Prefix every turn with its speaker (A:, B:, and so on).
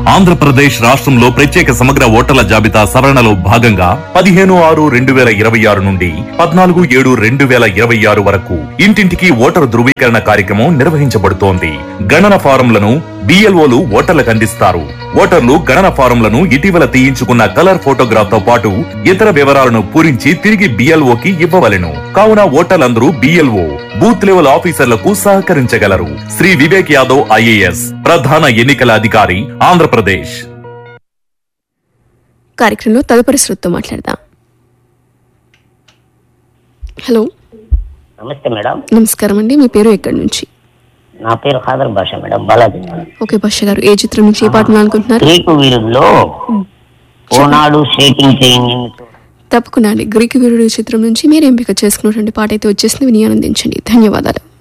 A: ఆంధ్రప్రదేశ్ రాష్ట్రంలో ప్రత్యేక సమగ్ర ఓటర్ల జాబితా సవరణలో భాగంగా పదిహేను ఆరు రెండు వేల ఇరవై ఆరు నుండి పద్నాలుగు ఏడు రెండు వేల ఇరవై ఆరు వరకు ఇంటింటికి ఓటరు ధృవీకరణ కార్యక్రమం నిర్వహించబడుతోంది గణన ఫారంలను బిఎల్ఓలు ఓటర్లకు అందిస్తారు ఓటర్లు గణన ఫారంలను ఇటీవల తీయించుకున్న కలర్ ఫోటోగ్రాఫ్ తో పాటు ఇతర వివరాలను పూరించి తిరిగి బిఎల్ఓకి ఇవ్వవలెను కావున ఓటర్లందరూ బిఎల్ఓ బూత్ లెవెల్ ఆఫీసర్లకు సహకరించగలరు శ్రీ వివేక్ యాదవ్ ఐఏఎస్ ప్రధాన ఎన్నికల అధికారి ఆంధ్రప్రదేశ్
B: కార్యక్రమంలో తదుపరి శ్రోతతో మాట్లాడదాం హలో
C: నమస్తే మేడం
B: నమస్కారం అండి మీ పేరు ఎక్కడి నుంచి
C: నా పేరు ఖాదర్ భాష మేడం బాలాజీ
B: ఓకే భాష గారు ఏ చిత్రం నుంచి ఏ పాటను అనుకుంటున్నారు
C: గ్రీకు వీరుల్లో ఓనాడు షేకింగ్ చేయింగ్
B: తప్పకుండా అండి గ్రీక్ వీరుడు చిత్రం నుంచి మీరు ఎంపిక చేసుకున్నటువంటి పాట అయితే వచ్చేసింది విని ఆనందించండి ధన్యవాదాలు